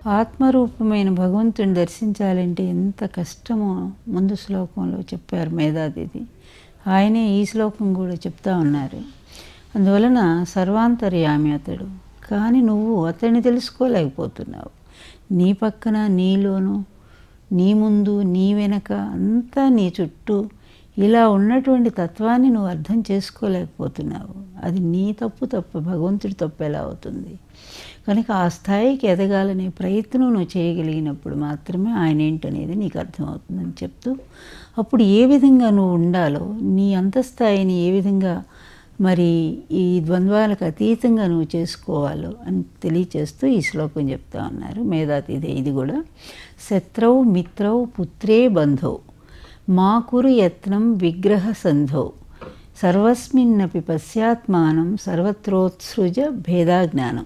ఆత్మరూపమైన భగవంతుని దర్శించాలంటే ఎంత కష్టమో ముందు శ్లోకంలో చెప్పారు మేధాతిథి ఆయనే ఈ శ్లోకం కూడా చెప్తా ఉన్నారు అందువలన సర్వాంతర్యామి అతడు కానీ నువ్వు అతన్ని తెలుసుకోలేకపోతున్నావు నీ పక్కన నీలోను నీ ముందు నీ వెనక అంతా నీ చుట్టూ ఇలా ఉన్నటువంటి తత్వాన్ని నువ్వు అర్థం చేసుకోలేకపోతున్నావు అది నీ తప్పు తప్ప భగవంతుడి తప్పు ఎలా అవుతుంది కనుక ఆ స్థాయికి ఎదగాలనే ప్రయత్నం నువ్వు చేయగలిగినప్పుడు మాత్రమే ఆయన ఏంటనేది నీకు అర్థమవుతుందని చెప్తూ అప్పుడు ఏ విధంగా నువ్వు ఉండాలో నీ అంతస్థాయిని ఏ విధంగా మరి ఈ ద్వంద్వాలకు అతీతంగా నువ్వు చేసుకోవాలో అని తెలియచేస్తూ ఈ శ్లోకం చెప్తా ఉన్నారు మేధాతిథే ఇది కూడా శత్రౌ మిత్రౌ పుత్రే బంధౌ మా కురు యత్నం విగ్రహ సంధౌ సర్వస్మిన్నపి పశ్చాత్మానం సర్వత్రోత్సృజ భేదాజ్ఞానం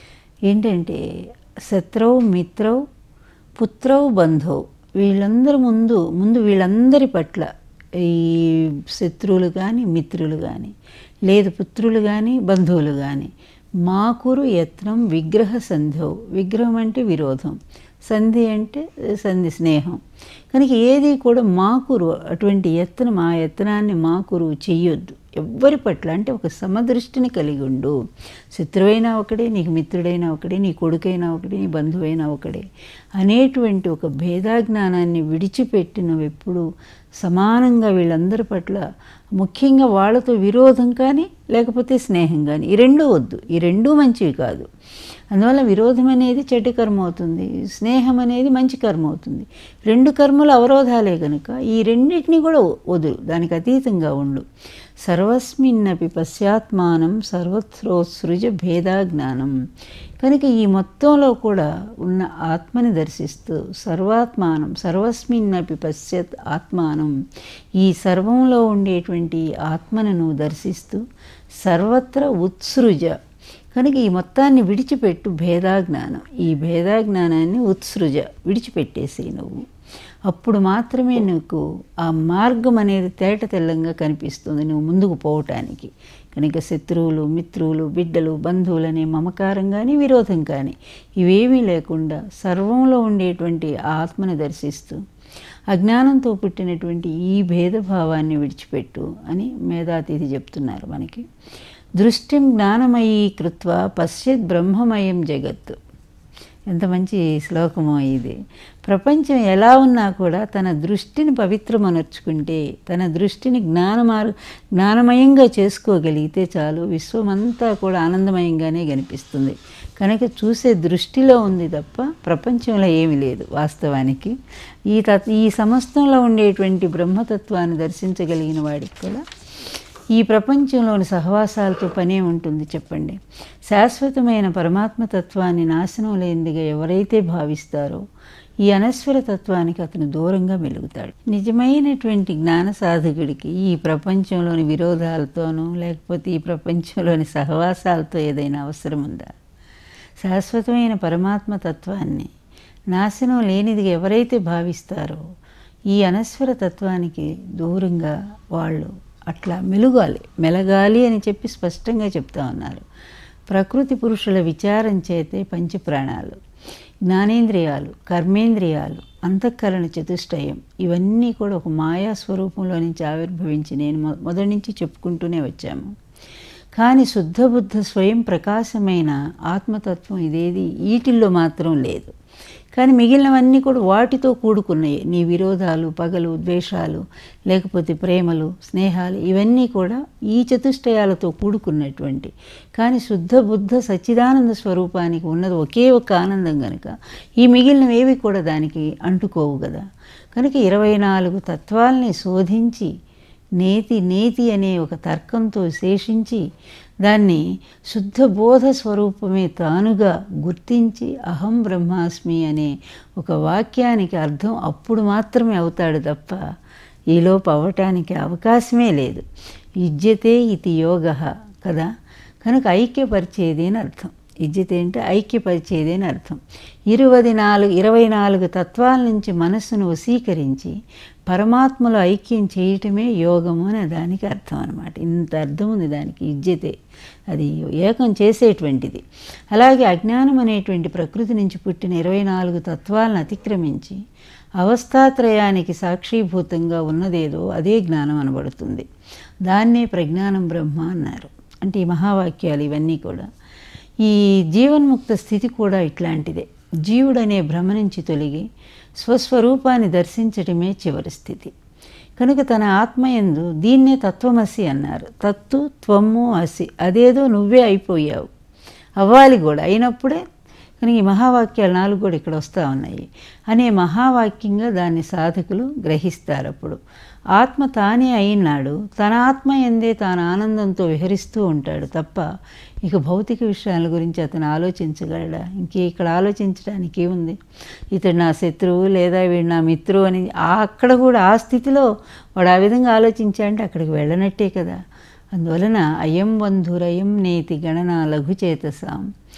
ఏంటంటే శత్రౌ మిత్రౌ పుత్రౌ బంధౌ వీళ్ళందరి ముందు ముందు వీళ్ళందరి పట్ల ఈ శత్రువులు కానీ మిత్రులు కానీ లేదు పుత్రులు కానీ బంధువులు కానీ మాకురు యత్నం విగ్రహ సంధౌ విగ్రహం అంటే విరోధం సంధి అంటే సంధి స్నేహం కనుక ఏది కూడా మాకురు అటువంటి యత్నం ఆ యత్నాన్ని మాకురు చెయ్యొద్దు ఎవ్వరి పట్ల అంటే ఒక సమదృష్టిని కలిగి ఉండు శత్రువైనా ఒకడే నీకు మిత్రుడైనా ఒకడే నీ కొడుకైనా ఒకడే నీ బంధువైనా ఒకడే అనేటువంటి ఒక భేదాజ్ఞానాన్ని విడిచిపెట్టి నువ్వు ఎప్పుడు సమానంగా వీళ్ళందరి పట్ల ముఖ్యంగా వాళ్ళతో విరోధం కానీ లేకపోతే స్నేహం కానీ ఈ రెండూ వద్దు ఈ రెండూ మంచివి కాదు అందువల్ల విరోధం అనేది చెడ్డ కర్మ అవుతుంది స్నేహం అనేది మంచి కర్మ అవుతుంది రెండు కర్మలు అవరోధాలే కనుక ఈ రెండింటినీ కూడా వదులు దానికి అతీతంగా ఉండు సర్వస్మిన్నపి పశ్చాత్మానం సర్వత్రోత్సృజ భేదాజ్ఞానం కనుక ఈ మొత్తంలో కూడా ఉన్న ఆత్మని దర్శిస్తూ సర్వాత్మానం సర్వస్మిన్నపి పశ్చాత్ ఆత్మానం ఈ సర్వంలో ఉండేటువంటి ఆత్మను నువ్వు దర్శిస్తూ సర్వత్ర ఉత్సృజ కనుక ఈ మొత్తాన్ని విడిచిపెట్టు భేదాజ్ఞానం ఈ భేదాజ్ఞానాన్ని ఉత్సృజ విడిచిపెట్టేసి నువ్వు అప్పుడు మాత్రమే నీకు ఆ మార్గం అనేది తేట తెల్లంగా కనిపిస్తుంది నువ్వు ముందుకు పోవటానికి కనుక శత్రువులు మిత్రువులు బిడ్డలు బంధువులు అనే మమకారం కానీ విరోధం కానీ ఇవేమీ లేకుండా సర్వంలో ఉండేటువంటి ఆ ఆత్మను దర్శిస్తూ అజ్ఞానంతో పుట్టినటువంటి ఈ భేదభావాన్ని విడిచిపెట్టు అని మేధాతిథి చెప్తున్నారు మనకి దృష్టిం జ్ఞానమయీ కృత్వ పశ్యత్ బ్రహ్మమయం జగత్తు ఎంత మంచి శ్లోకమో ఇది ప్రపంచం ఎలా ఉన్నా కూడా తన దృష్టిని పవిత్రమనర్చుకుంటే తన దృష్టిని జ్ఞానమార్ జ్ఞానమయంగా చేసుకోగలిగితే చాలు విశ్వమంతా కూడా ఆనందమయంగానే కనిపిస్తుంది కనుక చూసే దృష్టిలో ఉంది తప్ప ప్రపంచంలో ఏమీ లేదు వాస్తవానికి ఈ తత్ ఈ సమస్తంలో ఉండేటువంటి బ్రహ్మతత్వాన్ని దర్శించగలిగిన వాడికి కూడా ఈ ప్రపంచంలోని సహవాసాలతో పనే ఉంటుంది చెప్పండి శాశ్వతమైన పరమాత్మ తత్వాన్ని నాశనం లేనిదిగా ఎవరైతే భావిస్తారో ఈ అనశ్వర తత్వానికి అతను దూరంగా మెలుగుతాడు నిజమైనటువంటి జ్ఞాన సాధకుడికి ఈ ప్రపంచంలోని విరోధాలతోనూ లేకపోతే ఈ ప్రపంచంలోని సహవాసాలతో ఏదైనా అవసరం ఉందా శాశ్వతమైన పరమాత్మ తత్వాన్ని నాశనం లేనిదిగా ఎవరైతే భావిస్తారో ఈ అనశ్వర తత్వానికి దూరంగా వాళ్ళు అట్లా మెలుగాలి మెలగాలి అని చెప్పి స్పష్టంగా చెప్తా ఉన్నారు ప్రకృతి పురుషుల విచారం చేతే పంచప్రాణాలు జ్ఞానేంద్రియాలు కర్మేంద్రియాలు అంతఃకరణ చతుష్టయం ఇవన్నీ కూడా ఒక మాయా స్వరూపంలో నుంచి ఆవిర్భవించి నేను మొ- మొదటి నుంచి చెప్పుకుంటూనే వచ్చాము కానీ శుద్ధ బుద్ధ స్వయం ప్రకాశమైన ఆత్మతత్వం ఇదేది వీటిల్లో మాత్రం లేదు కానీ మిగిలినవన్నీ కూడా వాటితో కూడుకున్నాయి నీ విరోధాలు పగలు ద్వేషాలు లేకపోతే ప్రేమలు స్నేహాలు ఇవన్నీ కూడా ఈ చతుష్టయాలతో కూడుకున్నటువంటి కానీ శుద్ధ బుద్ధ సచ్చిదానంద స్వరూపానికి ఉన్నది ఒకే ఒక్క ఆనందం కనుక ఈ మిగిలినవేవి కూడా దానికి అంటుకోవు కదా కనుక ఇరవై నాలుగు తత్వాల్ని శోధించి నేతి నేతి అనే ఒక తర్కంతో శేషించి దాన్ని శుద్ధ బోధ స్వరూపమే తానుగా గుర్తించి అహం బ్రహ్మాస్మి అనే ఒక వాక్యానికి అర్థం అప్పుడు మాత్రమే అవుతాడు తప్ప ఈలోపు అవ్వటానికి అవకాశమే లేదు ఇజ్జతే ఇది యోగ కదా కనుక ఐక్యపరిచేది అని అర్థం ఇజ్జత ఏంటి ఐక్యపరిచేది అని అర్థం ఇరవై నాలుగు ఇరవై నాలుగు తత్వాల నుంచి మనస్సును వశీకరించి పరమాత్మలో ఐక్యం చేయటమే యోగము అనే దానికి అర్థం అనమాట ఇంత అర్థం ఉంది దానికి ఇజ్జతే అది ఏకం చేసేటువంటిది అలాగే అజ్ఞానం అనేటువంటి ప్రకృతి నుంచి పుట్టిన ఇరవై నాలుగు తత్వాలను అతిక్రమించి అవస్థాత్రయానికి సాక్షీభూతంగా ఉన్నదేదో అదే జ్ఞానం అనబడుతుంది దాన్నే ప్రజ్ఞానం బ్రహ్మ అన్నారు అంటే ఈ మహావాక్యాలు ఇవన్నీ కూడా ఈ జీవన్ముక్త స్థితి కూడా ఇట్లాంటిదే జీవుడనే భ్రమ నుంచి తొలగి స్వస్వరూపాన్ని దర్శించటమే చివరి స్థితి కనుక తన ఆత్మయందు దీన్నే తత్వమసి అన్నారు తత్తు త్వమ్ము అసి అదేదో నువ్వే అయిపోయావు అవ్వాలి కూడా అయినప్పుడే కనుక ఈ మహావాక్యాలు నాలుగు కూడా ఇక్కడ వస్తూ ఉన్నాయి అనే మహావాక్యంగా దాన్ని సాధకులు గ్రహిస్తారు అప్పుడు ఆత్మ తానే అయినాడు తన ఆత్మ ఎందే తాను ఆనందంతో విహరిస్తూ ఉంటాడు తప్ప ఇక భౌతిక విషయాల గురించి అతను ఆలోచించగలడా ఇంకే ఇక్కడ ఆలోచించడానికి ఏముంది ఇతడు నా శత్రువు లేదా వీడు నా మిత్రువు అని ఆ అక్కడ కూడా ఆ స్థితిలో వాడు ఆ విధంగా ఆలోచించాడంటే అక్కడికి వెళ్ళనట్టే కదా అందువలన అయం బంధురయం నేతి గణన లఘుచేతసాం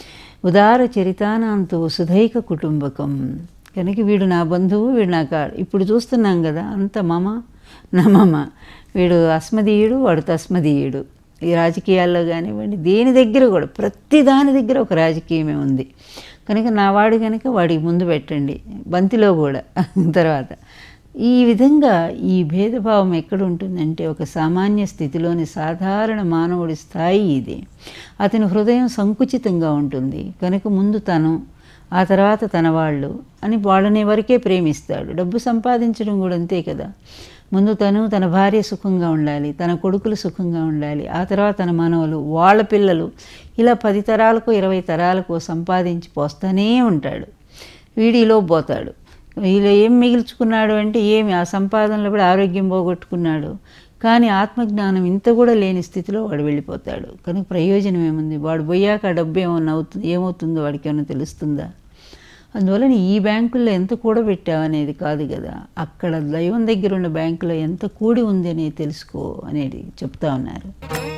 ఉదార చరితానాంతో సుధైక కుటుంబకం కనుక వీడు నా బంధువు వీడు నా కాడు ఇప్పుడు చూస్తున్నాం కదా అంత మమ నా మమ వీడు అస్మదీయుడు వాడు తస్మదీయుడు ఈ రాజకీయాల్లో కానివ్వండి దేని దగ్గర కూడా ప్రతి దాని దగ్గర ఒక రాజకీయమే ఉంది కనుక నా వాడు కనుక వాడికి ముందు పెట్టండి బంతిలో కూడా తర్వాత ఈ విధంగా ఈ భేదభావం ఎక్కడ ఉంటుందంటే ఒక సామాన్య స్థితిలోని సాధారణ మానవుడి స్థాయి ఇది అతని హృదయం సంకుచితంగా ఉంటుంది కనుక ముందు తను ఆ తర్వాత తన వాళ్ళు అని వాళ్ళని వరకే ప్రేమిస్తాడు డబ్బు సంపాదించడం కూడా అంతే కదా ముందు తను తన భార్య సుఖంగా ఉండాలి తన కొడుకులు సుఖంగా ఉండాలి ఆ తర్వాత తన మనవలు వాళ్ళ పిల్లలు ఇలా పది తరాలకు ఇరవై తరాలకు సంపాదించి పోస్తానే ఉంటాడు వీడిలో పోతాడు వీళ్ళు ఏం మిగిల్చుకున్నాడు అంటే ఏమి ఆ సంపాదనలో కూడా ఆరోగ్యం పోగొట్టుకున్నాడు కానీ ఆత్మజ్ఞానం ఇంత కూడా లేని స్థితిలో వాడు వెళ్ళిపోతాడు కనుక ప్రయోజనం ఏముంది వాడు పోయాక ఆ డబ్బు ఏమన్నా అవుతుంది ఏమవుతుందో వాడికి ఏమైనా తెలుస్తుందా అందువలన ఈ బ్యాంకుల్లో ఎంత కూడబెట్టావు అనేది కాదు కదా అక్కడ దైవం దగ్గర ఉన్న బ్యాంకులో ఎంత కూడి ఉంది అనేది తెలుసుకో అనేది చెప్తా ఉన్నారు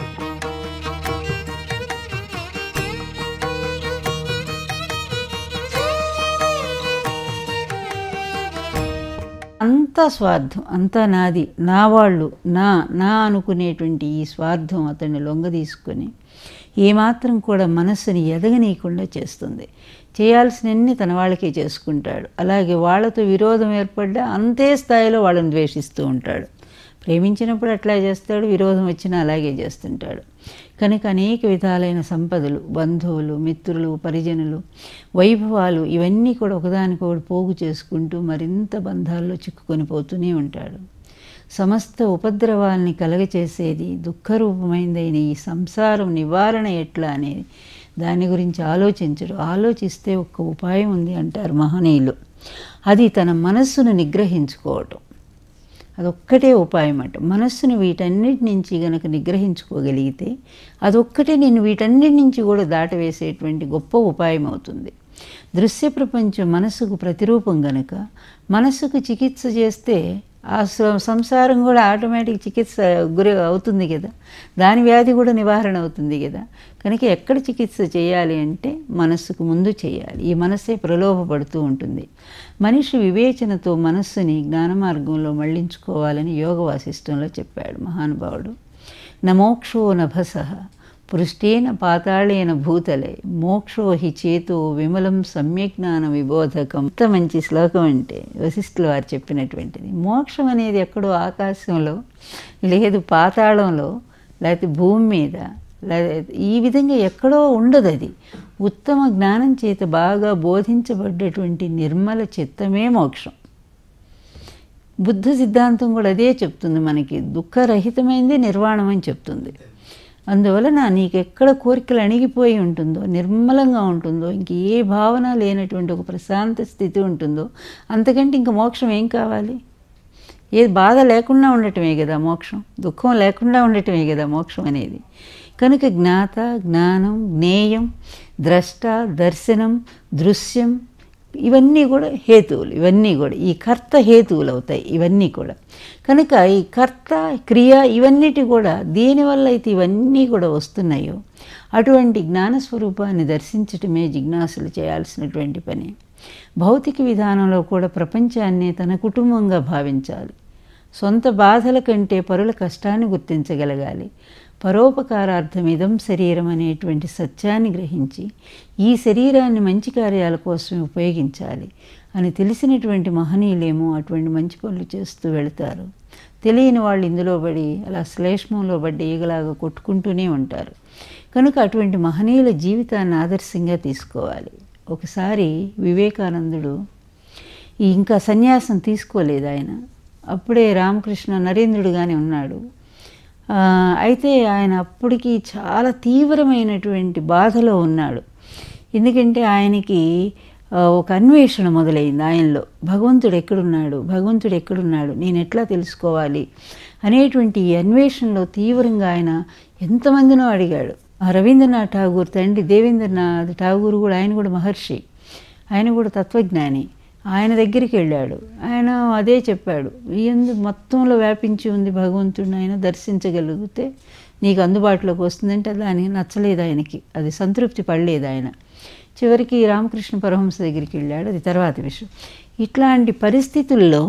అంతా స్వార్థం అంతా నాది నా వాళ్ళు నా నా అనుకునేటువంటి ఈ స్వార్థం అతన్ని లొంగ తీసుకొని ఏమాత్రం కూడా మనస్సుని ఎదగనీయకుండా చేస్తుంది చేయాల్సినన్ని తన వాళ్ళకే చేసుకుంటాడు అలాగే వాళ్ళతో విరోధం ఏర్పడ్డా అంతే స్థాయిలో వాళ్ళని ద్వేషిస్తూ ఉంటాడు ప్రేమించినప్పుడు అట్లా చేస్తాడు విరోధం వచ్చినా అలాగే చేస్తుంటాడు కనుక అనేక విధాలైన సంపదలు బంధువులు మిత్రులు పరిజనులు వైభవాలు ఇవన్నీ కూడా ఒకదానికొకటి పోగు చేసుకుంటూ మరింత బంధాల్లో చిక్కుకొని పోతూనే ఉంటాడు సమస్త ఉపద్రవాల్ని కలగచేసేది దుఃఖరూపమైందైన ఈ సంసారం నివారణ ఎట్లా అనేది దాని గురించి ఆలోచించడు ఆలోచిస్తే ఒక్క ఉపాయం ఉంది అంటారు మహనీయులు అది తన మనస్సును నిగ్రహించుకోవటం అదొక్కటే ఉపాయం అంట మనస్సును వీటన్నిటి నుంచి గనక నిగ్రహించుకోగలిగితే అదొక్కటే నేను వీటన్నిటి నుంచి కూడా దాటవేసేటువంటి గొప్ప ఉపాయం అవుతుంది దృశ్య ప్రపంచం మనసుకు ప్రతిరూపం గనక మనస్సుకు చికిత్స చేస్తే ఆ సంసారం కూడా ఆటోమేటిక్ చికిత్స గురి అవుతుంది కదా దాని వ్యాధి కూడా నివారణ అవుతుంది కదా కనుక ఎక్కడ చికిత్స చేయాలి అంటే మనస్సుకు ముందు చేయాలి ఈ మనస్సే ప్రలోభపడుతూ ఉంటుంది మనిషి వివేచనతో మనస్సుని జ్ఞాన మార్గంలో మళ్లించుకోవాలని యోగ వాసిష్టంలో చెప్పాడు మహానుభావుడు నమోక్షో నభస పృష్టేన పాతాళేన భూతలే మోక్షో హి చేతో విమలం సమ్యజ్ఞాన విబోధకం ఎంత మంచి శ్లోకం అంటే వశిష్ఠుల వారు చెప్పినటువంటిది మోక్షం అనేది ఎక్కడో ఆకాశంలో లేదు పాతాళంలో లేకపోతే భూమి మీద ఈ విధంగా ఎక్కడో ఉండదు అది ఉత్తమ జ్ఞానం చేత బాగా బోధించబడ్డటువంటి నిర్మల చిత్తమే మోక్షం బుద్ధ సిద్ధాంతం కూడా అదే చెప్తుంది మనకి దుఃఖరహితమైంది నిర్వాణం అని చెప్తుంది అందువలన నీకు ఎక్కడ కోరికలు అణిగిపోయి ఉంటుందో నిర్మలంగా ఉంటుందో ఇంక ఏ భావన లేనటువంటి ఒక ప్రశాంత స్థితి ఉంటుందో అంతకంటే ఇంక మోక్షం ఏం కావాలి ఏ బాధ లేకుండా ఉండటమే కదా మోక్షం దుఃఖం లేకుండా ఉండటమే కదా మోక్షం అనేది కనుక జ్ఞాత జ్ఞానం జ్ఞేయం ద్రష్ట దర్శనం దృశ్యం ఇవన్నీ కూడా హేతువులు ఇవన్నీ కూడా ఈ కర్త హేతువులు అవుతాయి ఇవన్నీ కూడా కనుక ఈ కర్త క్రియ ఇవన్నిటి కూడా దేనివల్ల అయితే ఇవన్నీ కూడా వస్తున్నాయో అటువంటి జ్ఞానస్వరూపాన్ని దర్శించటమే జిజ్ఞాసులు చేయాల్సినటువంటి పని భౌతిక విధానంలో కూడా ప్రపంచాన్ని తన కుటుంబంగా భావించాలి సొంత బాధల కంటే పరుల కష్టాన్ని గుర్తించగలగాలి పరోపకారార్థం ఇదం శరీరం అనేటువంటి సత్యాన్ని గ్రహించి ఈ శరీరాన్ని మంచి కార్యాల కోసం ఉపయోగించాలి అని తెలిసినటువంటి మహనీయులేమో అటువంటి మంచి పనులు చేస్తూ వెళతారు తెలియని వాళ్ళు ఇందులో పడి అలా శ్లేష్మంలో పడ్డ ఈగలాగా కొట్టుకుంటూనే ఉంటారు కనుక అటువంటి మహనీయుల జీవితాన్ని ఆదర్శంగా తీసుకోవాలి ఒకసారి వివేకానందుడు ఈ ఇంకా సన్యాసం తీసుకోలేదు ఆయన అప్పుడే రామకృష్ణ నరేంద్రుడుగానే ఉన్నాడు ఆ, అయితే ఆయన అప్పటికి చాలా తీవ్రమైనటువంటి బాధలో ఉన్నాడు ఎందుకంటే ఆయనకి ఆ, ఒక అన్వేషణ మొదలైంది ఆయనలో భగవంతుడు ఎక్కడున్నాడు భగవంతుడు ఎక్కడున్నాడు నేను ఎట్లా తెలుసుకోవాలి అనేటువంటి ఈ అన్వేషణలో తీవ్రంగా ఆయన ఎంతమందినో అడిగాడు ఆ రవీంద్రనాథ్ ఠాగూర్ తండ్రి దేవేంద్రనాథ్ ఠాగూర్ కూడా ఆయన కూడా మహర్షి ఆయన కూడా తత్వజ్ఞాని ఆయన దగ్గరికి వెళ్ళాడు ఆయన అదే చెప్పాడు ఎందు మొత్తంలో వ్యాపించి ఉంది భగవంతుడిని ఆయన దర్శించగలిగితే నీకు అందుబాటులోకి వస్తుందంటే దానికి నచ్చలేదు ఆయనకి అది సంతృప్తి పడలేదు ఆయన చివరికి రామకృష్ణ పరమహంస దగ్గరికి వెళ్ళాడు అది తర్వాత విషయం ఇట్లాంటి పరిస్థితుల్లో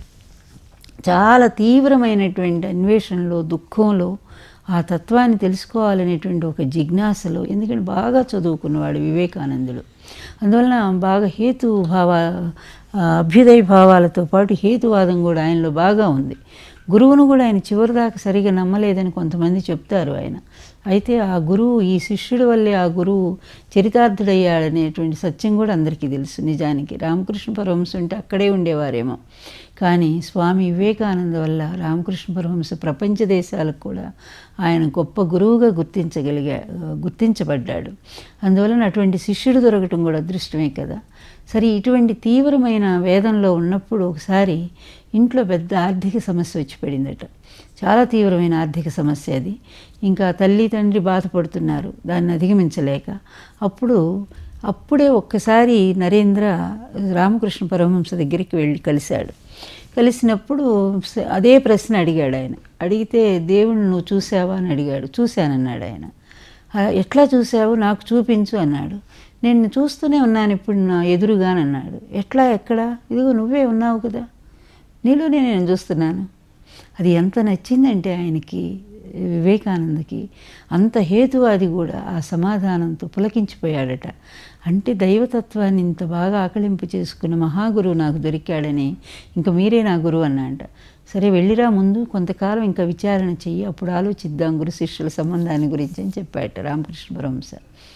చాలా తీవ్రమైనటువంటి అన్వేషణలో దుఃఖంలో ఆ తత్వాన్ని తెలుసుకోవాలనేటువంటి ఒక జిజ్ఞాసలో ఎందుకంటే బాగా చదువుకున్నవాడు వివేకానందుడు అందువలన బాగా హేతు భావ ఆ, అభ్యుదయ భావాలతో పాటు హేతువాదం కూడా ఆయనలో బాగా ఉంది గురువును కూడా ఆయన చివరిదాకా సరిగా నమ్మలేదని కొంతమంది చెప్తారు ఆయన అయితే ఆ గురువు ఈ శిష్యుడి వల్లే ఆ గురువు చరితార్థుడయ్యాడనేటువంటి సత్యం కూడా అందరికీ తెలుసు నిజానికి రామకృష్ణ పరమహంస ఉంటే అక్కడే ఉండేవారేమో కానీ స్వామి వివేకానంద వల్ల రామకృష్ణ పరమహంస ప్రపంచ దేశాలకు కూడా ఆయన గొప్ప గురువుగా గుర్తించగలిగా గుర్తించబడ్డాడు అందువలన అటువంటి శిష్యుడు దొరకటం కూడా అదృష్టమే కదా సరే ఇటువంటి తీవ్రమైన వేదంలో ఉన్నప్పుడు ఒకసారి ఇంట్లో పెద్ద ఆర్థిక సమస్య వచ్చి పడిందట చాలా తీవ్రమైన ఆర్థిక సమస్య అది ఇంకా తల్లి తండ్రి బాధపడుతున్నారు దాన్ని అధిగమించలేక అప్పుడు అప్పుడే ఒక్కసారి నరేంద్ర రామకృష్ణ పరమహంస దగ్గరికి వెళ్ళి కలిశాడు కలిసినప్పుడు స- అదే ప్రశ్న అడిగాడు ఆయన అడిగితే దేవుణ్ణి నువ్వు చూసావా అని అడిగాడు చూశానన్నాడు ఆయన "ఆ, ఎట్లా చూసావు నాకు చూపించు అన్నాడు నేను చూస్తూనే ఉన్నాను ఇప్పుడు నా ఎదురుగానన్నాడు ఎట్లా ఎక్కడ ఇదిగో నువ్వే ఉన్నావు కదా నీలోనే నేను చూస్తున్నాను అది ఎంత నచ్చిందంటే ఆయనకి వివేకానందకి అంత హేతువాది కూడా ఆ సమాధానంతో పులకించిపోయాడట అంటే దైవతత్వాన్ని ఇంత బాగా ఆకలింపు చేసుకున్న మహాగురువు నాకు దొరికాడని ఇంకా మీరే నా గురువు అన్నాడ సరే వెళ్ళిరా ముందు కొంతకాలం ఇంకా విచారణ చెయ్యి అప్పుడు ఆలోచిద్దాం గురు శిష్యుల సంబంధాన్ని గురించి అని చెప్పాట రామకృష్ణ పరమహంస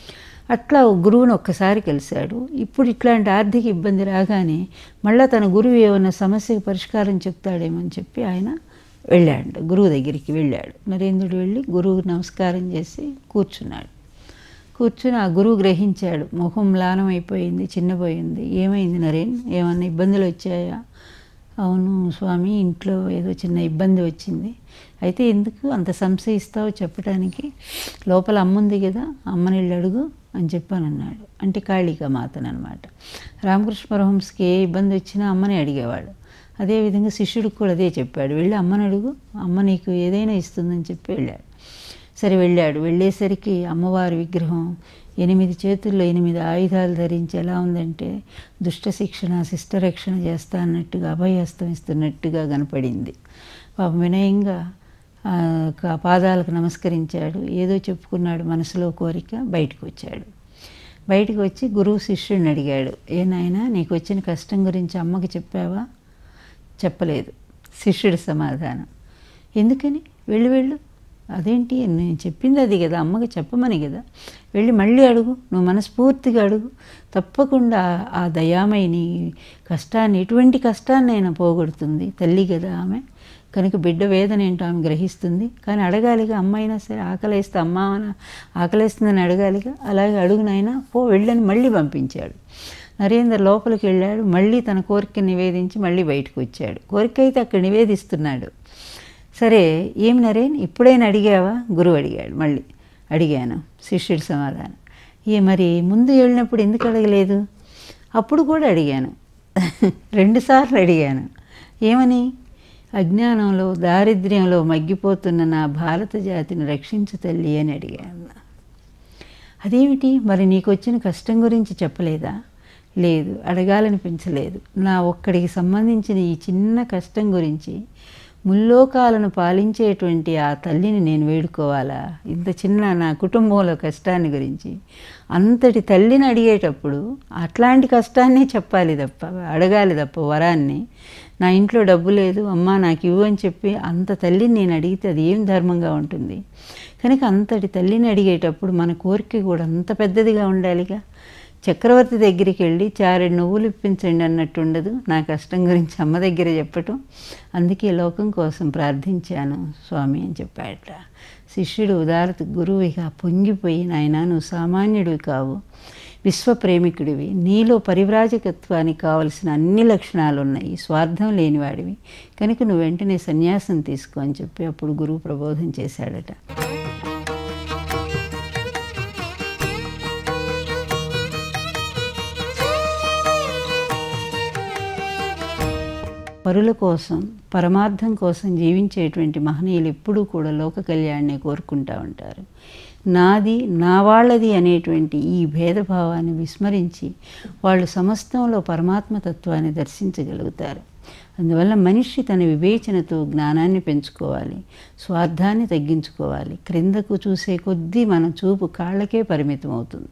అట్లా ఓ గురువుని ఒక్కసారి కలిశాడు ఇప్పుడు ఇట్లాంటి ఆర్థిక ఇబ్బంది రాగానే మళ్ళా తన గురువు ఏమన్నా సమస్యకు పరిష్కారం చెప్తాడేమో అని చెప్పి ఆయన వెళ్ళాడు గురువు దగ్గరికి వెళ్ళాడు నరేంద్రుడు వెళ్ళి గురువు నమస్కారం చేసి కూర్చున్నాడు కూర్చుని ఆ గురువు గ్రహించాడు ముఖం మ్లానం అయిపోయింది చిన్నపోయింది ఏమైంది నరేన్ ఏమన్నా ఇబ్బందులు వచ్చాయా అవును స్వామి ఇంట్లో ఏదో చిన్న ఇబ్బంది వచ్చింది అయితే ఎందుకు అంత సంశయిస్తావో చెప్పడానికి లోపల అమ్ముంది కదా అమ్మని వెళ్ళి అడుగు అని చెప్పానన్నాడు అంటే కాళికా మాతను అనమాట రామకృష్ణ పరమహంసకి ఏ ఇబ్బంది వచ్చినా అమ్మని అడిగేవాడు అదేవిధంగా శిష్యుడికి కూడా అదే చెప్పాడు వెళ్ళి అమ్మని అడుగు అమ్మ నీకు ఏదైనా ఇస్తుందని చెప్పి వెళ్ళాడు సరే వెళ్ళాడు వెళ్ళేసరికి అమ్మవారి విగ్రహం ఎనిమిది చేతుల్లో ఎనిమిది ఆయుధాలు ధరించి ఎలా ఉందంటే దుష్ట శిక్షణ శిష్టరక్షణ చేస్తా అన్నట్టుగా అభయహస్తం ఇస్తున్నట్టుగా కనపడింది పాపం వినయంగా ఆ, క- పాదాలకు నమస్కరించాడు ఏదో చెప్పుకున్నాడు మనసులో కోరిక బయటకు వచ్చాడు బయటకు వచ్చి గురువు శిష్యుడిని అడిగాడు ఏ నాయనా నీకు వచ్చిన కష్టం గురించి అమ్మకి చెప్పావా చెప్పలేదు శిష్యుడి సమాధానం ఎందుకని వెళ్ళి వెళ్ళు అదేంటి నేను చెప్పింది అది కదా అమ్మకి చెప్పమని కదా వెళ్ళి మళ్ళీ అడుగు నువ్వు మనస్ఫూర్తిగా అడుగు తప్పకుండా ఆ దయామయిని కష్టాన్ని ఎటువంటి కష్టాన్ని అయినా పోగొడుతుంది తల్లి కదా ఆమె కనుక బిడ్డ వేదన ఏంటో ఆమె గ్రహిస్తుంది కానీ అడగాలిగా అమ్మ అయినా సరే ఆకలేస్తే అమ్మ అన- ఆకలేస్తుందని అడగాలిగా అలాగే అడుగునైనా పో వెళ్ళని మళ్ళీ పంపించాడు నరేంద్ర లోపలికి వెళ్ళాడు మళ్ళీ తన కోరిక నివేదించి మళ్ళీ బయటకు వచ్చాడు కోరిక అయితే అక్కడ నివేదిస్తున్నాడు సరే ఏం నరేన్ ఇప్పుడైనా అడిగావా గురువు అడిగాడు మళ్ళీ అడిగాను శిష్యుడి సమాధానం ఏ మరి ముందు వెళ్ళినప్పుడు ఎందుకు అడగలేదు అప్పుడు కూడా అడిగాను రెండుసార్లు అడిగాను ఏమని అజ్ఞానంలో దారిద్ర్యంలో మగ్గిపోతున్న నా భారత జాతిని రక్షించు తల్లి అని అడిగాను అదేమిటి మరి నీకు వచ్చిన కష్టం గురించి చెప్పలేదా లేదు అడగాలనిపించలేదు నా ఒక్కడికి సంబంధించిన ఈ చిన్న కష్టం గురించి ముల్లోకాలను పాలించేటువంటి ఆ తల్లిని నేను వేడుకోవాలా ఇంత చిన్న నా కుటుంబంలో కష్టాన్ని గురించి అంతటి తల్లిని అడిగేటప్పుడు అట్లాంటి కష్టాన్నే చెప్పాలి తప్ప అడగాలి తప్ప వరాన్ని నా ఇంట్లో డబ్బు లేదు అమ్మ నాకు ఇవ్వు అని చెప్పి అంత తల్లిని నేను అడిగితే అది ఏం ధర్మంగా ఉంటుంది కనుక అంతటి తల్లిని అడిగేటప్పుడు మన కోరిక కూడా అంత పెద్దదిగా ఉండాలిగా చక్రవర్తి దగ్గరికి వెళ్ళి చారెడు నువ్వులు ఇప్పించండి అన్నట్టు ఉండదు నా కష్టం గురించి అమ్మ దగ్గర చెప్పటం అందుకే లోకం కోసం ప్రార్థించాను స్వామి అని చెప్పాడట శిష్యుడు ఉదారత గురువుగా పొంగిపోయి నాయన నువ్వు సామాన్యుడివి కావు విశ్వప్రేమికుడివి నీలో పరివ్రాజకత్వానికి కావలసిన అన్ని లక్షణాలు ఉన్నాయి స్వార్థం లేనివాడివి కనుక నువ్వు వెంటనే సన్యాసం తీసుకో అని చెప్పి అప్పుడు గురువు ప్రబోధం చేశాడట పరుల కోసం పరమార్థం కోసం జీవించేటువంటి మహనీయులు ఎప్పుడూ కూడా లోక కళ్యాణాన్ని కోరుకుంటూ ఉంటారు నాది నా వాళ్ళది అనేటువంటి ఈ భేదభావాన్ని విస్మరించి వాళ్ళు సమస్తంలో పరమాత్మతత్వాన్ని దర్శించగలుగుతారు అందువల్ల మనిషి తన వివేచనతో జ్ఞానాన్ని పెంచుకోవాలి స్వార్థాన్ని తగ్గించుకోవాలి క్రిందకు చూసే కొద్దీ మన చూపు కాళ్ళకే పరిమితం అవుతుంది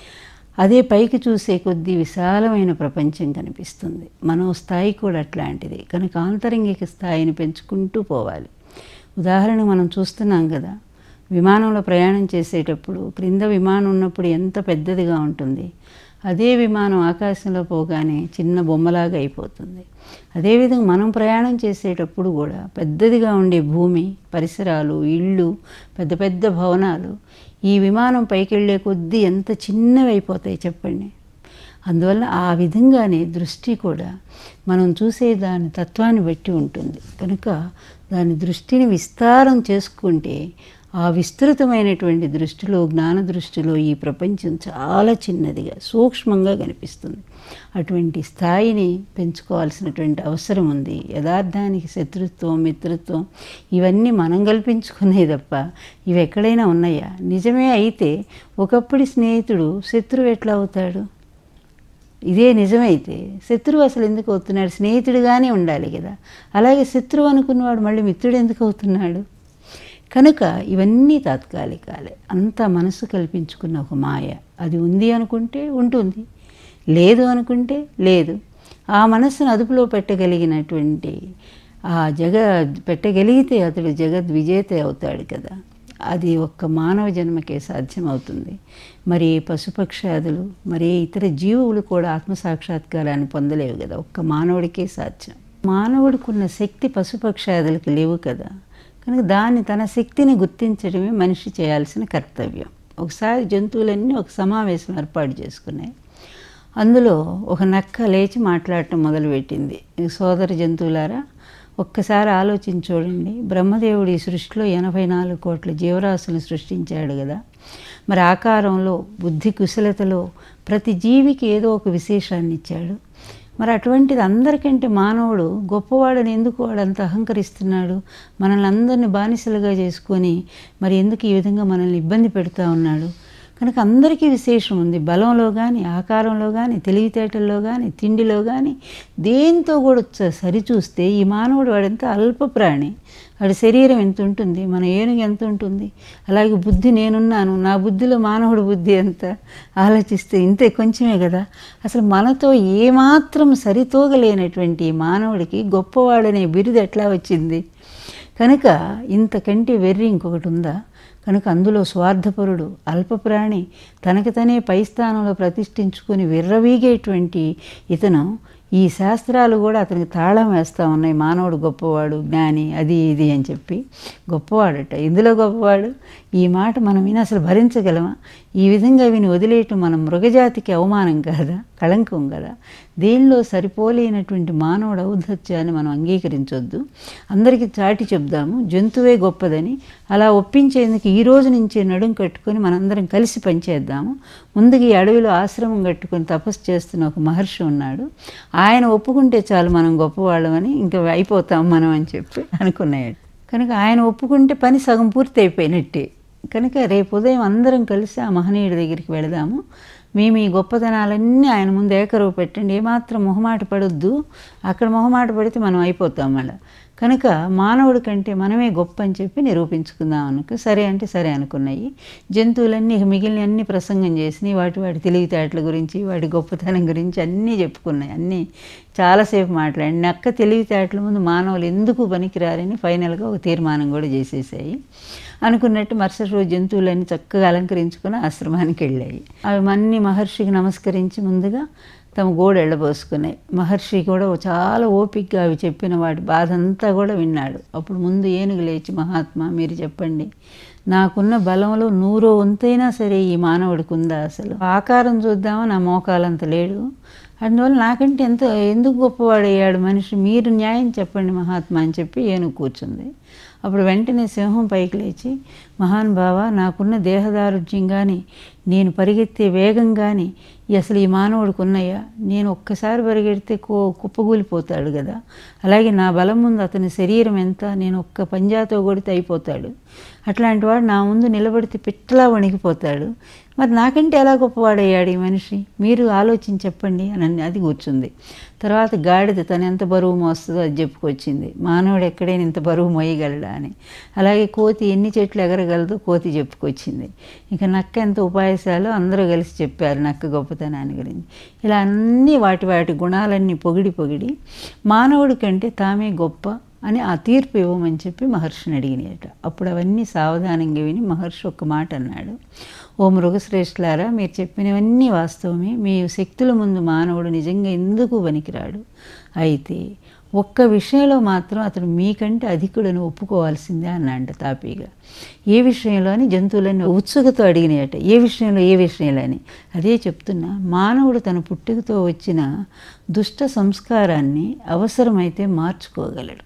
అదే పైకి చూసే కొద్దీ విశాలమైన ప్రపంచం కనిపిస్తుంది మనో స్థాయి కూడా అట్లాంటిది కనుక ఆంతరంగిక స్థాయిని పెంచుకుంటూ పోవాలి ఉదాహరణ మనం చూస్తున్నాం కదా విమానంలో ప్రయాణం చేసేటప్పుడు క్రింద విమానం ఉన్నప్పుడు ఎంత పెద్దదిగా ఉంటుంది అదే విమానం ఆకాశంలో పోగానే చిన్న బొమ్మలాగా అయిపోతుంది అదేవిధంగా మనం ప్రయాణం చేసేటప్పుడు కూడా పెద్దదిగా ఉండే భూమి పరిసరాలు ఇళ్ళు పెద్ద పెద్ద భవనాలు ఈ విమానం పైకి వెళ్ళే కొద్దీ ఎంత చిన్నవి అయిపోతాయి చెప్పండి అందువల్ల ఆ విధంగానే దృష్టి కూడా మనం చూసే దాని తత్వాన్ని బట్టి ఉంటుంది కనుక దాని దృష్టిని విస్తారం చేసుకుంటే ఆ విస్తృతమైనటువంటి దృష్టిలో జ్ఞాన దృష్టిలో ఈ ప్రపంచం చాలా చిన్నదిగా సూక్ష్మంగా కనిపిస్తుంది అటువంటి స్థాయిని పెంచుకోవాల్సినటువంటి అవసరం ఉంది యథార్థానికి శత్రుత్వం మిత్రత్వం ఇవన్నీ మనం కల్పించుకునే తప్ప ఇవి ఎక్కడైనా ఉన్నాయా నిజమే అయితే ఒకప్పటి స్నేహితుడు శత్రువు ఎట్లా అవుతాడు ఇదే నిజమైతే శత్రువు అసలు ఎందుకు అవుతున్నాడు స్నేహితుడిగానే ఉండాలి కదా అలాగే శత్రువు అనుకున్నవాడు మళ్ళీ మిత్రుడు ఎందుకు అవుతున్నాడు కనుక ఇవన్నీ తాత్కాలికాలే అంత మనసు కల్పించుకున్న ఒక మాయ అది ఉంది అనుకుంటే ఉంటుంది లేదు అనుకుంటే లేదు ఆ మనస్సును అదుపులో పెట్టగలిగినటువంటి ఆ జగ పెట్టగలిగితే అతడు జగద్ విజేత అవుతాడు కదా అది ఒక్క మానవ జన్మకే సాధ్యమవుతుంది మరి పశుపక్షాదులు మరి ఇతర జీవులు కూడా ఆత్మసాక్షాత్కారాన్ని పొందలేవు కదా ఒక్క మానవుడికే సాధ్యం మానవుడికున్న శక్తి పశుపక్షాదులకు లేవు కదా కనుక దాన్ని తన శక్తిని గుర్తించడమే మనిషి చేయాల్సిన కర్తవ్యం ఒకసారి జంతువులన్నీ ఒక సమావేశం ఏర్పాటు చేసుకున్నాయి అందులో ఒక నక్క లేచి మాట్లాడటం మొదలుపెట్టింది సోదర జంతువులారా ఒక్కసారి ఆలోచించి చూడండి బ్రహ్మదేవుడి సృష్టిలో ఎనభై నాలుగు కోట్ల జీవరాశులను సృష్టించాడు కదా మరి ఆకారంలో బుద్ధి కుశలతలో ప్రతి జీవికి ఏదో ఒక విశేషాన్ని ఇచ్చాడు మరి అటువంటిది అందరికంటే మానవుడు గొప్పవాడని ఎందుకు వాడంత అహంకరిస్తున్నాడు మనల్ని అందరినీ బానిసలుగా చేసుకొని మరి ఎందుకు ఈ విధంగా మనల్ని ఇబ్బంది పెడతా ఉన్నాడు కనుక అందరికీ విశేషం ఉంది బలంలో కానీ ఆకారంలో కానీ తెలివితేటల్లో కానీ తిండిలో కానీ దేంతో కూడా చ- సరిచూస్తే ఈ మానవుడు వాడెంత అల్ప ప్రాణి వాడి శరీరం ఎంత ఉంటుంది మన ఏనుగు ఎంత ఉంటుంది అలాగే బుద్ధి నేనున్నాను నా బుద్ధిలో మానవుడి బుద్ధి ఎంత ఆలోచిస్తే ఇంతే కొంచెమే కదా అసలు మనతో ఏమాత్రం సరితూగలేనటువంటి ఈ మానవుడికి గొప్పవాడనే బిరుదు ఎట్లా వచ్చింది కనుక ఇంతకంటే వెర్రి ఇంకొకటి ఉందా కనుక అందులో స్వార్థపరుడు అల్పప్రాణి తనకి తనే పై స్థానంలో ప్రతిష్ఠించుకొని విర్రవీగేటువంటి ఇతను ఈ శాస్త్రాలు కూడా అతనికి తాళం వేస్తూ ఉన్నాయి మానవుడు గొప్పవాడు జ్ఞాని అది ఇది అని చెప్పి గొప్పవాడట ఇందులో గొప్పవాడు ఈ మాట మనం విని అసలు భరించగలమా ఈ విధంగా విని వదిలేయటం మన మృగజాతికి అవమానం కాదా కళంకం కదా దీనిలో సరిపోలేనటువంటి మానవుడు ఔద్ధత్యాన్ని మనం అంగీకరించొద్దు అందరికీ చాటి చెప్దాము జంతువే గొప్పదని అలా ఒప్పించేందుకు ఈ రోజు నుంచే నడుం కట్టుకొని మనందరం కలిసి పనిచేద్దాము ముందుగా ఈ అడవిలో ఆశ్రమం కట్టుకొని తపస్సు చేస్తున్న ఒక మహర్షి ఉన్నాడు ఆయన ఒప్పుకుంటే చాలు మనం గొప్పవాళ్ళమని ఇంకా అయిపోతాం మనం అని చెప్పి అనుకున్నాడు కనుక ఆయన ఒప్పుకుంటే పని సగం పూర్తి అయిపోయినట్టే కనుక రేపు ఉదయం అందరం కలిసి ఆ మహనీయుడి దగ్గరికి వెళదాము మేము ఈ గొప్పతనాలన్నీ ఆయన ముందు ఏకరువు పెట్టండి ఏమాత్రం మొహమాట పడొద్దు అక్కడ మొహమాట పడితే మనం అయిపోతాం మళ్ళీ కనుక మానవుడి కంటే మనమే గొప్ప అని చెప్పి నిరూపించుకుందాం అనుకు సరే అంటే సరే అనుకున్నాయి జంతువులన్నీ ఇక మిగిలిన అన్ని ప్రసంగం చేసినాయి వాటి వాటి తెలివితేటల గురించి వాటి గొప్పతనం గురించి అన్నీ చెప్పుకున్నాయి అన్నీ చాలాసేపు మాట్లాడి నక్క తెలివితేటల ముందు మానవులు ఎందుకు పనికిరారని ఫైనల్గా ఒక తీర్మానం కూడా చేసేసాయి అనుకున్నట్టు మరుసటి రోజు జంతువులన్నీ చక్కగా అలంకరించుకుని ఆశ్రమానికి వెళ్ళాయి అవి మన్ని మహర్షికి నమస్కరించి ముందుగా తమ గోడు ఎళ్ళబోసుకున్నాయి మహర్షి కూడా చాలా ఓపికగా అవి చెప్పిన వాటి బాధ అంతా కూడా విన్నాడు అప్పుడు ముందు ఏనుగు లేచి మహాత్మా మీరు చెప్పండి నాకున్న బలంలో నూరో వంతైనా సరే ఈ మానవుడికి ఉందా అసలు ఆకారం చూద్దామా నా మోకాలంత లేడు అందువల్ల నాకంటే ఎంత ఎందుకు గొప్పవాడయ్యాడు మనిషి మీరు న్యాయం చెప్పండి మహాత్మా అని చెప్పి ఏనుగు కూర్చుంది అప్పుడు వెంటనే సింహం పైకి లేచి మహాన్ బావ నాకున్న దేహదారుఢ్యం కానీ నేను పరిగెత్తే వేగం కానీ అసలు ఈ మానవుడికి ఉన్నాయా నేను ఒక్కసారి పరిగెడితే కో కుప్పగూలిపోతాడు కదా అలాగే నా బలం ముందు అతని శరీరం ఎంత నేను ఒక్క పంజాతో కొడితే అయిపోతాడు అట్లాంటి వాడు నా ముందు నిలబడితే పిట్టలా వణికిపోతాడు మరి నాకంటే ఎలా గొప్పవాడయ్యాడు ఈ మనిషి మీరు ఆలోచించి చెప్పండి అని అది కూర్చుంది తర్వాత గాడిద తను ఎంత బరువు మోస్తుందో అది చెప్పుకొచ్చింది మానవుడు ఎక్కడైనా ఇంత బరువు మోయగలడా అని అలాగే కోతి ఎన్ని చెట్లు ఎగరగలదో కోతి చెప్పుకొచ్చింది ఇక నక్క ఎంత ఉపాయశాలో అందరూ కలిసి చెప్పారు నక్క గొప్పతనాన్ని గురించి ఇలా అన్ని వాటి వాటి గుణాలన్నీ పొగిడి పొగిడి మానవుడి కంటే తామే గొప్ప అని ఆ తీర్పు ఇవ్వమని చెప్పి మహర్షిని అడిగినాయట అప్పుడు అవన్నీ సావధానంగా విని మహర్షి ఒక మాట అన్నాడు ఓ మృగశ్రేష్ఠులారా మీరు చెప్పినవన్నీ వాస్తవమే మీ శక్తుల ముందు మానవుడు నిజంగా ఎందుకు పనికిరాడు అయితే ఒక్క విషయంలో మాత్రం అతడు మీకంటే అధికుడని ఒప్పుకోవాల్సిందే అన్నాడు తాపీగా ఏ విషయంలో అని జంతువులన్నీ ఉత్సుకతో అడిగినాయట ఏ విషయంలో ఏ విషయంలో అని అదే చెప్తున్నా మానవుడు తన పుట్టుకతో వచ్చిన దుష్ట సంస్కారాన్ని అవసరమైతే మార్చుకోగలడు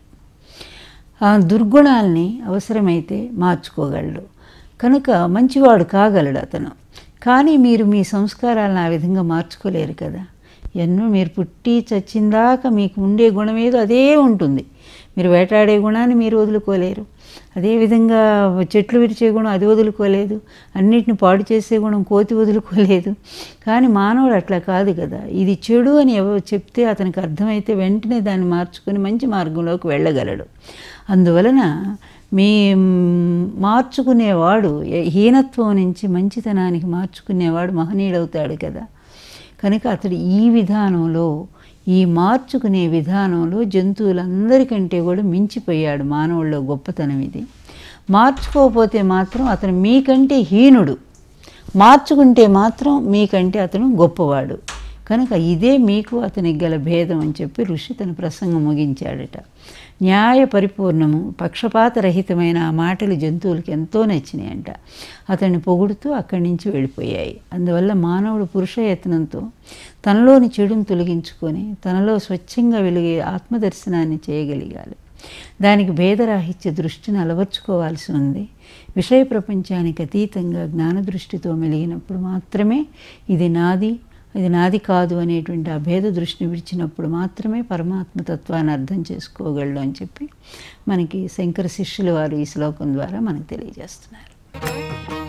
ఆ దుర్గుణాల్ని అవసరమైతే మార్చుకోగలడు కనుక మంచివాడు కాగలడు అతను కానీ మీరు మీ సంస్కారాలను ఆ విధంగా మార్చుకోలేరు కదా ఎన్నో మీరు పుట్టి చచ్చిందాక మీకు ఉండే గుణం ఏదో అదే ఉంటుంది మీరు వేటాడే గుణాన్ని మీరు వదులుకోలేరు అదేవిధంగా చెట్లు విరిచే గుణం అది వదులుకోలేదు అన్నిటిని పాడు చేసే గుణం కోతి వదులుకోలేదు కానీ మానవుడు అట్లా కాదు కదా ఇది చెడు అని ఎవరు చెప్తే అతనికి అర్థమైతే వెంటనే దాన్ని మార్చుకొని మంచి మార్గంలోకి వెళ్ళగలడు అందువలన మీ మార్చుకునేవాడు హీనత్వం నుంచి మంచితనానికి మార్చుకునేవాడు మహనీయుడవుతాడు కదా కనుక అతడు ఈ విధానంలో ఈ మార్చుకునే విధానంలో జంతువులందరికంటే కూడా మించిపోయాడు మానవుల్లో గొప్పతనం ఇది మార్చుకోకపోతే మాత్రం అతను మీకంటే హీనుడు మార్చుకుంటే మాత్రం మీకంటే అతను గొప్పవాడు కనుక ఇదే మీకు అతనికి గల భేదం అని చెప్పి ఋషి తన ప్రసంగం ముగించాడట న్యాయ పరిపూర్ణము పక్షపాతరహితమైన ఆ మాటలు జంతువులకి ఎంతో నచ్చినాయంట అతన్ని పొగుడుతూ అక్కడి నుంచి వెళ్ళిపోయాయి అందువల్ల మానవుడు పురుషయత్నంతో తనలోని చెడును తొలగించుకొని తనలో స్వచ్ఛంగా వెలిగే ఆత్మదర్శనాన్ని చేయగలిగాలి దానికి భేదరాహిత్య దృష్టిని అలవర్చుకోవాల్సి ఉంది విషయ ప్రపంచానికి అతీతంగా జ్ఞానదృష్టితో మెలిగినప్పుడు మాత్రమే ఇది నాది ఇది నాది కాదు అనేటువంటి ఆ భేద దృష్టిని విడిచినప్పుడు మాత్రమే పరమాత్మ తత్వాన్ని అర్థం చేసుకోగలడు అని చెప్పి మనకి శంకర శిష్యుల వారు ఈ శ్లోకం ద్వారా మనకు తెలియజేస్తున్నారు